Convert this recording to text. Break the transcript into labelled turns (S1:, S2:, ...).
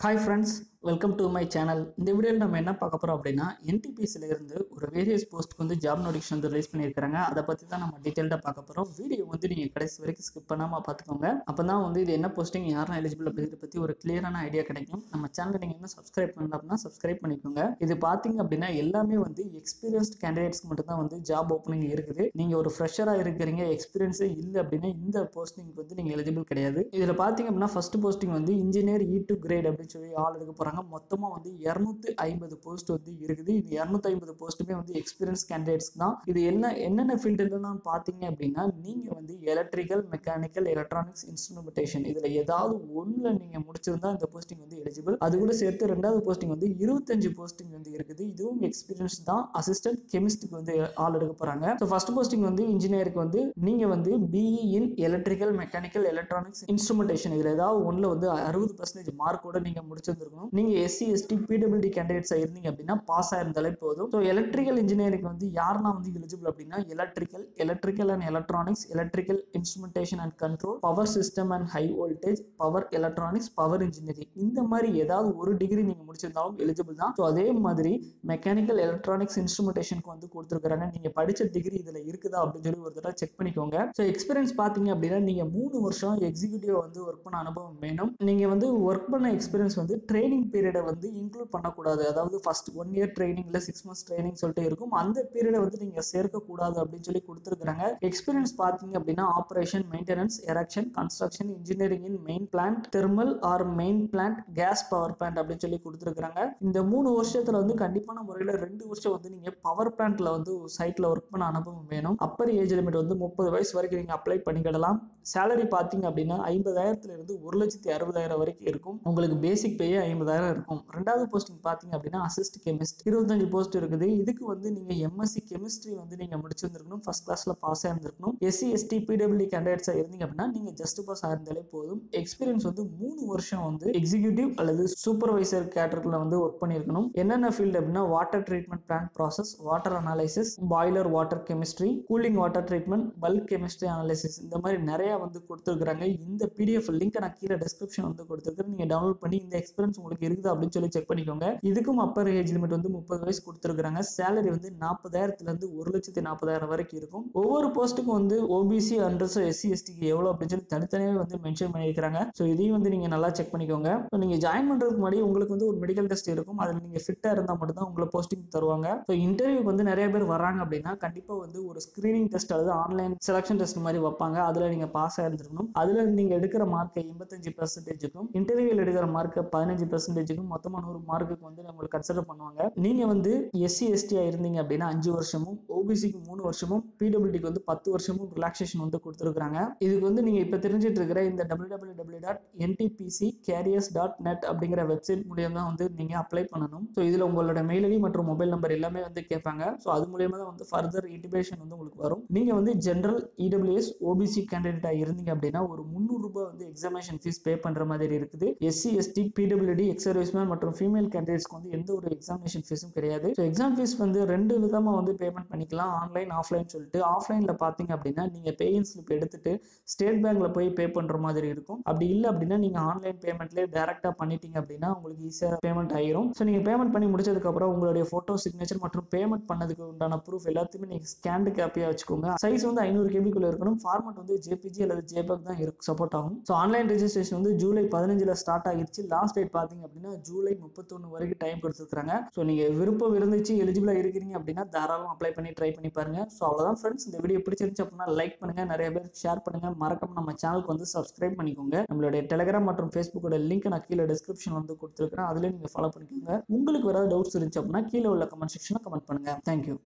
S1: hi friends welcome to my channel இந்த வீடியோவில் நம்ம என்ன பார்க்க போகிறோம் அப்படின்னா NTPC ல இருந்து ஒரு வேரியஸ் போஸ்ட்டுக்கு வந்து ஜாப் நோட்டிஃபிகேஷன் வந்து ரிலீஸ் பண்ணியிருக்காங்க அதை பற்றி தான் நம்ம டீட்டெயில்டாக பார்க்க போகிறோம் வீடியோ வந்து நீங்கள் கடைசி வரைக்கும் ஸ்கிப் பண்ணாமல் பார்த்துக்கோங்க அப்போ தான் வந்து இது என்ன போஸ்டிங் யாரும் எலிஜிபிள் அப்படிங்கிறத பற்றி ஒரு கிளியரான ஐடியா கிடைக்கும் நம்ம சேனலை நீங்கள் இன்னும் சப்ஸ்கிரைப் பண்ணல அப்படின்னா சப்ஸ்கிரைப் பண்ணிக்கோங்க இது பார்த்தீங்க அப்படின்னா எல்லாமே வந்து எக்ஸ்பீரியன்ஸ்ட் கேண்டிடேட்ஸ்க்கு மட்டும் தான் வந்து ஜாப் ஓப்பனிங் இருக்குது நீங்கள் ஒரு ஃப்ரெஷராக இருக்கிறீங்க எக்ஸ்பீரியன்ஸே இல்லை அப்படின்னா இந்த போஸ்டிங் வந்து நீங்கள் எலிஜிபிள் கிடையாது இதில் பார்த்தீங்க அப்படின்னா ஃபர்ஸ்ட் போஸ்டிங் வந்து இன்ஜினியர் இ டூ கிரேட் அப்படின்னு சொல்லி ஆள் எடுக்க போகிறாங்க மொத்தமாக வந்து இரநூத்தி ஐம்பது போஸ்ட் வந்து இருக்குது இது இரநூத்தி ஐம்பது போஸ்ட்டுமே வந்து எக்ஸ்பீரியன்ஸ் கேண்டிடேட்ஸ்க்கு தான் இது என்ன என்னென்ன ஃபீல்டுலாம் பார்த்தீங்க அப்படின்னா நீங்கள் வந்து எலக்ட்ரிக்கல் மெக்கானிக்கல் எலக்ட்ரானிக்ஸ் இன்ஸ்ட்ருமெண்டேஷன் இதில் ஏதாவது ஒன்றில் நீங்கள் முடிச்சிருந்தா இந்த போஸ்டிங் வந்து எலிஜிபிள் அது கூட சேர்த்து ரெண்டாவது போஸ்டிங் வந்து இருபத்தஞ்சு போஸ்டிங் வந்து இருக்குது இதுவும் எக்ஸ்பீரியன்ஸ் தான் அசிஸ்டன்ட் கெமிஸ்ட்க்கு வந்து ஆள் எடுக்க போகிறாங்க ஸோ ஃபர்ஸ்ட் போஸ்டிங் வந்து இன்ஜினியருக்கு வந்து நீங்கள் வந்து BE in electrical mechanical electronics instrumentation இதில் ஏதாவது ஒன்றில் வந்து அறுபது பர்சன்டேஜ் மார்க்கோட நீங்கள் முடிச்சிருந்துருக்கணும் நீங்கள் எஸ்சி எஸ்டி பிடபிள்யூடி கேண்டிடேட்ஸாக இருந்தீங்க அப்படின்னா பாஸ் ஆயிருந்தாலே போதும் ஸோ எலக்ட்ரிக்கல் இன்ஜினியரிங் வந்து யாருன்னா வந்து எலிஜிபிள் அப்படின்னா electrical electrical and electronics electrical instrumentation and control power system and high voltage power electronics power engineering இந்த மாதிரி ஏதாவது ஒரு டிகிரி நீங்கள் முடிச்சிருந்தாலும் எலிஜிபிள் தான் ஸோ அதே மாதிரி மெக்கானிக்கல் எலக்ட்ரானிக்ஸ் இன்ஸ்ட்ருமெண்டேஷனுக்கு வந்து கொடுத்துருக்காங்க நீங்கள் படித்த டிகிரி இதில் இருக்குதா அப்படின்னு சொல்லி ஒரு தடவை செக் பண்ணிக்கோங்க ஸோ எக்ஸ்பீரியன்ஸ் பார்த்தீங்க அப்படின்னா நீங்கள் மூணு வருஷம் எக்ஸிக்யூட்டிவ் வந்து ஒர்க் பண்ண அனுபவம் வேணும் நீங்கள் வந்து ஒர்க் பண்ண எக்ஸ்பீரியன்ஸ் வந்து ட்ரைனிங் பீரியடை வந்து இன்க்ளூட் பண்ணக்கூடாது அதாவது ஃபர்ஸ்ட் ஒன் இயர் ட்ரைனிங் இல்லை சிக்ஸ் மந்த்ஸ் ட்ரைனிங் சொல்லிட்டு இருக்கும் அந்த பீரியடை வந்து நீங்கள் சேர்க்கக்கூடாது அப்படின்னு சொல்லி கொடுத்துருக்காங்க எக்ஸ்பீரியன்ஸ் பார்த்தீங்க அப்படின்னா operation maintenance erection construction engineering in main plant thermal or main plant gas power plant அப்படின்னு சொல்லி கொடுத்துருக்காங்க இந்த மூணு வருஷத்துல வந்து கண்டிப்பான முறையில் ரெண்டு வருஷம் வந்து நீங்கள் பவர் பிளான்ட்ல வந்து சைட்ல ஒர்க் பண்ண அனுபவம் வேணும் அப்பர் ஏஜ் லிமிட் வந்து முப்பது வயசு வரைக்கும் நீங்கள் அப்ளை பண்ணிக்கிடலாம் சேலரி பார்த்தீங்க அப்படின்னா ஐம்பதாயிரத்துல இருந்து ஒரு லட்சத்தி அறுபதாயிரம் வரைக்கும் இருக்கும் உங்களுக்கு பேசிக் பேயே ஐம்பதாயிரம் இருக்கும் ரெண்டாவது போஸ்டிங் பார்த்தீங்க அப்படின்னா அசிஸ்ட் கெமிஸ்ட் இருபத்தஞ்சு போஸ்ட் இருக்குது இதுக்கு வந்து நீங்கள் எம்எஸ்சி கெமிஸ்ட்ரி வந்து நீங்கள் முடிச்சிருந்திருக்கணும் ஃபர்ஸ்ட் கிளாஸில் பாஸ் ஆயிருந்திருக்கணும் எஸ்சி எஸ்டி பிடபிள்யூ கேண்டிடேட்ஸாக இருந்தீங்க அப்படின்னா நீங்கள் ஜஸ்ட் பாஸ் ஆயிருந்தாலே போதும் எக்ஸ்பீரியன்ஸ் வந்து மூணு வருஷம் வந்து எக்ஸிக்யூட்டிவ் அல்லது சூப்பர்வைசர் கேட்டரில் வந்து ஒர்க் பண்ணியிருக்கணும் என்னென்ன ஃபீல்டு அப்படின்னா water treatment plant process water analysis boiler water chemistry cooling water treatment bulk chemistry analysis இந்த மாதிரி நிறைய வந்து கொடுத்துருக்காங்க இந்த பிடிஎஃப் லிங்க் நான் கீழே டிஸ்கிரிப்ஷன் வந்து கொடுத்துருக்கேன் நீங்கள் டவுன்லோட் பண்ணி இந்த எக்ஸ்பீரியன்ஸ் உங்களுக்கு இருக்குது அப்படின்னு சொல்லி செக் பண்ணிக்கோங்க இதுக்கும் அப்பர் ஏஜ் லிமிட் வந்து முப்பது வயசு கொடுத்துருக்காங்க சேலரி வந்து நாற்பதாயிரத்துல இருந்து ஒரு லட்சத்தி நாற்பதாயிரம் வரைக்கும் இருக்கும் ஒவ்வொரு போஸ்ட்டுக்கும் வந்து ஓபிசி அண்டர்ஸ் எஸ்சி எஸ்டிக்கு எவ்வளோ அப்படின்னு சொல்லி தனித்தனியாக வந்து மென்ஷன் பண்ணியிருக்காங்க ஸோ இதையும் வந்து நீங்கள் நல்லா செக் பண்ணிக்கோங்க ஸோ நீங்கள் ஜாயின் பண்ணுறதுக்கு முன்னாடி உங்களுக்கு வந்து ஒரு மெடிக்கல் டெஸ்ட் இருக்கும் அதில் நீங்கள் ஃபிட்டாக இருந்தால் மட்டும்தான் உங்களை போஸ்டிங் தருவாங்க ஸோ இன்டர்வியூக்கு வந்து நிறைய பேர் வராங்க அப்படின்னா கண்டிப்பாக வந்து ஒரு ஸ்க்ரீனிங் டெஸ்ட் அல்லது ஆன்லைன் செலக்ஷன் டெஸ்ட் மாதிரி வைப்பாங்க அதில் நீங்கள் பாஸ் ஆயிருந்திருக்கணும் அதில் நீங்கள் எடுக்கிற மார்க்கை எண்பத்தஞ்சு பர்சன்டேஜுக்கும் இன்டர்வியூவில் எடுக்கிற மார்க்கை பதினஞ்சு பர்சன்டேஜுக்கும் மொத்தமாக நூறு மார்க்குக்கு வந்து நம்மளுக்கு கன்சிடர் பண்ணுவாங்க நீங்கள் வந்து எஸ்சி எஸ்டியாக இருந்தீங்க அப்படின்னா அஞ்சு வருஷமும் ஓபிசிக்கு மூணு வருஷமும் பிடபிள்யூடிக்கு வந்து பத்து வருஷமும் ரிலாக்ஸேஷன் வந்து கொடுத்துருக்காங்க இதுக்கு வந்து நீங்கள் இப்போ தெரிஞ்சிட்டு இருக்கிற இந்த W W W dot NTPC careers dot net அப்படிங்கிற வெப்சைட் மூலியம் தான் வந்து நீங்கள் அப்ளை பண்ணணும் ஸோ இதில் உங்களோட மெயில் ஐடி மற்றும் மொபைல் நம்பர் எல்லாமே வந்து கேட்பாங்க ஸோ அது மூலியமாக தான் வந்து ஃபர்தர் இன்டிமேஷன் வந்து உங்களுக்கு வரும் நீங்கள் வந்து ஜென்ரல் இடபிள்யூஎஸ் ஓபிசி கேண்டிடேட்டாக இருந்தீங்க அப்படின்னா ஒரு முந்நூறு ரூபாய் வந்து எக்ஸாமினேஷன் ஃபீஸ் பே பண்ணுற மாதிரி இருக்குது SC ST PWD ex serviceman மற்றும் ஃபீமேல் கேண்டிடேட்ஸ்க்கு வந்து எந்த ஒரு எக்ஸாமினேஷன் ஃபீஸும் கிடையாது ஸோ எக்ஸாம் ஃபீஸ் வந்து ரெண்டு விதமாக வந்து பேமெண்ட் பண்ணிக்கலாம் ஆன்லைன் ஆஃப்லைன் சொல்லிட்டு ஆஃப்லைனில் பார்த்தீங்க அப்படின்னா நீங்கள் பேயின் ஸ்லிப் எடுத்துட்டு ஸ்டேட் பேங்க்ல போய் பே பண்ணுற மாதிரி இருக்கும் அப்படி இல்லை அப்படின்னா நீங்கள் ஆன்லைன் பேமெண்ட்லேயே டேரெக்டாக பண்ணிட்டீங்க அப்படின்னா உங்களுக்கு ஈஸியாக பேமெண்ட் ஆயிரும் ஸோ நீங்கள் பேமெண்ட் பண்ணி முடிச்சதுக்கப்புறம் உங்களுடைய ஃபோட்டோ சிக்னேச்சர் மற்றும் பேமெண்ட் பண்ணதுக்கு உண்டான ப்ரூஃப் எல்லாத்தையுமே நீங்கள் ஸ்கேண்டு காப்பியாக வச்சுக்கோங்க சைஸ் வந்து ஐநூறு கேபிக்குள்ள இருக்கணும் ஃபார்மட் வந்து ஜேபிஜி அல்லது ஜேபக் தான் இருக்கும் சப்போர்ட் ஆகும் ஸோ ஆன்லைன் ரெஜிஸ்ட்ரேஷன் வந்து ஜூலை பதினஞ்சில் ஸ்டார்ட் ஆகிருச்சு லாஸ்ட் டேட் பார்த்தீங்க அப்படின்னா ஜூலை முப்பத்தொன்று வரைக்கும் டைம் கொடுத்துருக்காங்க ஸோ நீங்கள் விருப்பம் இருந்துச்சு எலிஜிபிளாக இருக்கிறீங்க அப்படின்னா தாராளம் அப்ளை பண்ணி ட்ரை பண்ணி பாருங்க ஸோ அவ்வளோதான் ஃப்ரெண்ட்ஸ் இந்த வீடியோ பிடிச்சிருந்துச்சு அப்படின்னா லைக் பண்ணுங்க நிறைய பேர் ஷேர் பண்ணுங்க மறக்காம நம்ம சேனலுக்கு வந்து சப்ஸ்கிரைப் பண்ணிக்கோங்க நம்மளுடைய டெலிகிராம் மற்றும் ஃபேஸ்புக்கோட லிங்க் நான் கீழே டிஸ்கிரிப்ஷன் வந்து கொடுத்துருக்கேன் அதில் நீங்கள் ஃபாலோ பண்ணிக்கோங்க உங்களுக்கு வேறு டவுட்ஸ் இருந்துச்சு அப்படின்னா கீழே உள்ள கமெண்ட் செக்ஷனில் கமெண்ட் பண்ணுங்க தேங்க்யூ